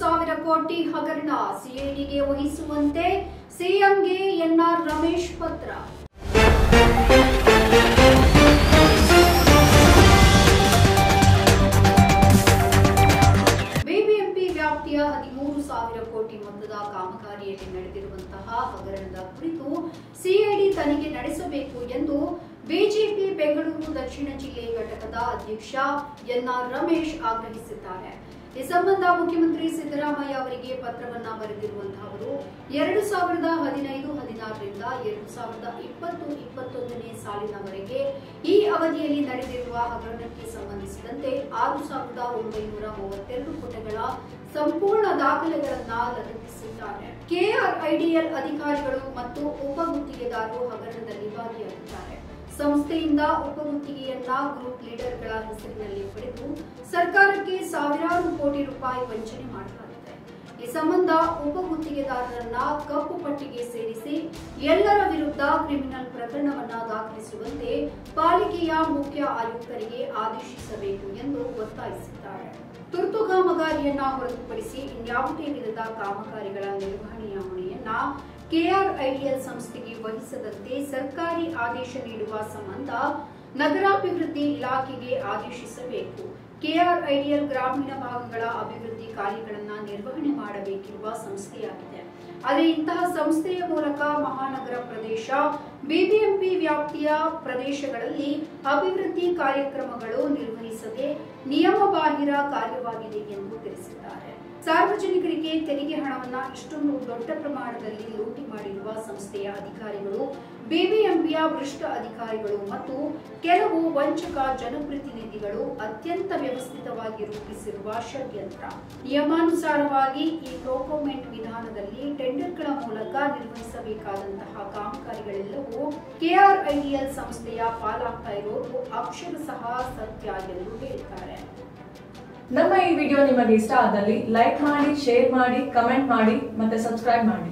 ಸಾವಿರ ಕೋಟಿ ಹಗರಣ ಸಿಐಡಿಗೆ ವಹಿಸುವಂತೆ ಸಿಎಂಗೆ ಎನ್ಆರ್ ರಮೇಶ್ ಪತ್ರ ಬಿಬಿಎಂಪಿ ವ್ಯಾಪ್ತಿಯ ಹದಿಮೂರು ಸಾವಿರ ಕೋಟಿ ಮೊತ್ತದ ಕಾಮಗಾರಿಯಲ್ಲಿ ನಡೆದಿರುವಂತಹ ಹಗರಣದ ಕುರಿತು ಸಿಐಡಿ ತನಿಖೆ ನಡೆಸಬೇಕು ಎಂದು ಬಿಜೆಪಿ ಬೆಂಗಳೂರು ದಕ್ಷಿಣ ಜಿಲ್ಲೆ ಘಟಕದ ಅಧ್ಯಕ್ಷ ಎನ್ಆರ್ ರಮೇಶ್ ಆಗ್ರಹಿಸಿದ್ದಾರೆ ಈ ಸಂಬಂಧ ಮುಖ್ಯಮಂತ್ರಿ ಸಿದ್ದರಾಮಯ್ಯ ಅವರಿಗೆ ಪತ್ರವನ್ನ ಬರೆದಿರುವಂತಹ ಅವರು ಎರಡು ಸಾವಿರದ ಹದಿನೈದು ಹದಿನಾರರಿಂದ ಎರಡು ಸಾವಿರದ ಇಪ್ಪತ್ತು ಇಪ್ಪತ್ತೊಂದನೇ ಸಾಲಿನವರೆಗೆ ಈ ಅವಧಿಯಲ್ಲಿ ನಡೆದಿರುವ ಹಗರಣಕ್ಕೆ ಸಂಬಂಧಿಸಿದಂತೆ ಆರು ಸಾವಿರದ ಒಂಬೈನೂರ ಮೂವತ್ತೆರಡು ಪುಟಗಳ ಸಂಪೂರ್ಣ ದಾಖಲೆಗಳನ್ನ ಲಗತ್ತಿಸಿದ್ದಾರೆ ಕೆಆರ್ಐಡಿಎಲ್ ಅಧಿಕಾರಿಗಳು ಮತ್ತು ಉಪ ಗುತ್ತಿಗೆದಾರರು ಹಗರಣದಲ್ಲಿ ಭಾಗಿಯಾಗಿದ್ದಾರೆ ಸಂಸ್ಥೆಯಿಂದ ಉಪಗುತ್ತಿಗೆಯನ್ನ ಗ್ರೂಪ್ ಲೀಡರ್ಗಳ ಹೆಸರಿನಲ್ಲಿ ಪಡೆದು ಸರ್ಕಾರಕ್ಕೆ ಸಾವಿರಾರು ಕೋಟಿ ರೂಪಾಯಿ ವಂಚನೆ ಮಾಡಲಾಗಿದೆ ಈ ಸಂಬಂಧ ಉಪಗುತ್ತಿಗೆದಾರರನ್ನ ಕಪ್ಪು ಪಟ್ಟಿಗೆ ಸೇರಿಸಿ ಎಲ್ಲರ ವಿರುದ್ಧ ಕ್ರಿಮಿನಲ್ ಪ್ರಕರಣವನ್ನ ದಾಖಲಿಸುವಂತೆ ಪಾಲಿಕೆಯ ಮುಖ್ಯ ಆಯುಕ್ತರಿಗೆ ಆದೇಶಿಸಬೇಕು ಎಂದು ಒತ್ತಾಯಿಸಿದ್ದಾರೆ ತುರ್ತು ಕಾಮಗಾರಿಯನ್ನ ಹೊರತುಪಡಿಸಿ ಇನ್ಯಾವುದೇ ವಿಧದ ಕಾಮಗಾರಿಗಳ ನಿರ್ವಹಣೆಯ ಹೊಣೆಯನ್ನ ಕೆಆರ್ಐಡಿಎಲ್ ಸಂಸ್ಥೆಗೆ ವಹಿಸದಂತೆ ಸರ್ಕಾರಿ ಆದೇಶ ನೀಡುವ ಸಂಬಂಧ ನಗರಾಭಿವೃದ್ಧಿ ಇಲಾಖೆಗೆ ಆದೇಶಿಸಬೇಕು ಕೆಆರ್ಐಡಿಎಲ್ ಗ್ರಾಮೀಣ ಭಾಗಗಳ ಅಭಿವೃದ್ಧಿ ಕಾರ್ಯಗಳನ್ನು ನಿರ್ವಹಣೆ ಮಾಡಬೇಕಿರುವ ಸಂಸ್ಥೆಯಾಗಿದೆ ಆದರೆ ಇಂತಹ ಸಂಸ್ಥೆಯ ಮೂಲಕ ಮಹಾನಗರ ಪ್ರದೇಶ ಬಿಬಿಎಂಪಿ ವ್ಯಾಪ್ತಿಯ ಪ್ರದೇಶಗಳಲ್ಲಿ ಅಭಿವೃದ್ಧಿ ಕಾರ್ಯಕ್ರಮಗಳು ನಿರ್ವಹಿಸದೆ ನಿಯಮಬಾಹಿರ ಕಾರ್ಯವಾಗಿದೆ ಎಂದು ತಿಳಿಸಿದ್ದಾರೆ ಸಾರ್ವಜನಿಕರಿಗೆ ತೆರಿಗೆ ಹಣವನ್ನ ಇಷ್ಟೊಂದು ದೊಡ್ಡ ಪ್ರಮಾಣದಲ್ಲಿ ಲೂಟಿ ಮಾಡಿರುವ ಸಂಸ್ಥೆಯ ಅಧಿಕಾರಿಗಳು ಬಿಬಿಎಂಪಿಯ ಭ್ರಷ್ಟ ಅಧಿಕಾರಿಗಳು ಮತ್ತು ಕೆಲವು ವಂಚಕ ಜನಪ್ರತಿನಿಧಿಗಳು ಅತ್ಯಂತ ವ್ಯವಸ್ಥಿತವಾಗಿ ರೂಪಿಸಿರುವ ಷಡ್ಯಂತ್ರ ನಿಯಮಾನುಸಾರವಾಗಿ ಈ ಪ್ರೋಕೋಮೆಂಟ್ ವಿಧಾನದಲ್ಲಿ ಟೆಂಡರ್ಗಳ ಮೂಲಕ ನಿರ್ವಹಿಸಬೇಕಾದಂತಹ ಕಾಮಗಾರಿಗಳೆಲ್ಲವೂ ಕೆಆರ್ಐಡಿಎಲ್ ಸಂಸ್ಥೆಯ ಪಾಲಾಗ್ತಾ ಇರೋದು ಅಕ್ಷರಶಃ ಸತ್ಯ ಎಂದು ಹೇಳಿದ್ದಾರೆ ನಮ್ಮ ಈ ವಿಡಿಯೋ ನಿಮಗೆ ಇಷ್ಟ ಆದಲ್ಲಿ ಲೈಕ್ ಮಾಡಿ ಶೇರ್ ಮಾಡಿ ಕಮೆಂಟ್ ಮಾಡಿ ಮತ್ತೆ ಸಬ್ಸ್ಕ್ರೈಬ್ ಮಾಡಿ